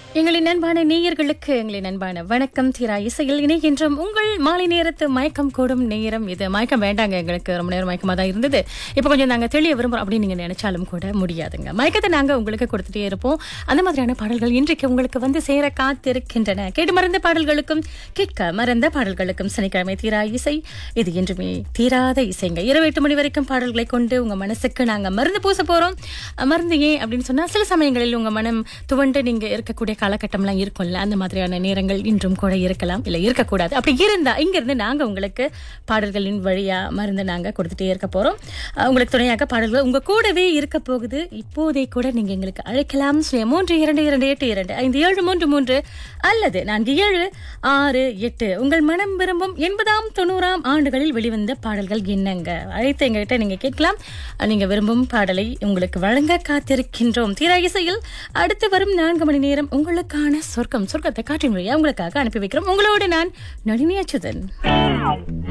எங்களின் அன்பான நேயர்களுக்கு எங்களின் அன்பான வணக்கம் தீரா இசையில் இணைகின்றோம் உங்கள் மாலை நேரத்து மயக்கம் கூடும் நேரம் இது மயக்கம் வேண்டாங்க எங்களுக்கு ரொம்ப நேரம் மயக்கமா தான் இருந்தது இப்போ கொஞ்சம் நாங்க தெளிய விரும்புறோம் அப்படின்னு நீங்க நினைச்சாலும் கூட முடியாதுங்க மயக்கத்தை நாங்க உங்களுக்கு கொடுத்துட்டே இருப்போம் அந்த மாதிரியான பாடல்கள் இன்றைக்கு உங்களுக்கு வந்து சேர காத்திருக்கின்றன கேட்டு மறந்த பாடல்களுக்கும் கேட்க மறந்த பாடல்களுக்கும் சனிக்கிழமை தீரா இசை இது என்றுமே தீராத இசைங்க இரவு எட்டு மணி வரைக்கும் பாடல்களை கொண்டு உங்க மனசுக்கு நாங்க மருந்து பூச போறோம் மருந்து ஏன் அப்படின்னு சொன்னா சில சமயங்களில் உங்க மனம் துவண்டு நீங்க இருக்கக்கூடிய காலகட்டம்லாம் இருக்கும்ல அந்த மாதிரியான நேரங்கள் இன்றும் கூட இருக்கலாம் இல்ல இருக்கக்கூடாது அப்படி இருந்தா இங்க இருந்து நாங்க உங்களுக்கு பாடல்களின் வழியா மருந்து நாங்க கொடுத்துட்டே இருக்க போறோம் அஹ் உங்களுக்கு துணையாக பாடல்கள் உங்க கூடவே இருக்க போகுது இப்போதே கூட நீங்க எங்களுக்கு அழைக்கலாம் சுய மூன்று இரண்டு இரண்டு எட்டு இரண்டு ஐந்து ஏழு மூன்று மூன்று அல்லது நான்கு ஏழு ஆறு எட்டு உங்கள் மனம் விரும்பும் எண்பதாம் தொண்ணூறாம் ஆண்டுகளில் வெளிவந்த பாடல்கள் என்னங்க அழைத்து எங்ககிட்ட நீங்க கேட்கலாம் நீங்க விரும்பும் பாடலை உங்களுக்கு வழங்க காத்திருக்கின்றோம் தீரா இசையில் அடுத்து வரும் நான்கு மணி நேரம் உங்களுக்கான சொர்க்கம் சொர்க்கத்தை காற்றின் வழியா உங்களுக்காக அனுப்பி வைக்கிறோம் உங்களோடு நான் நளினி அச்சுதன்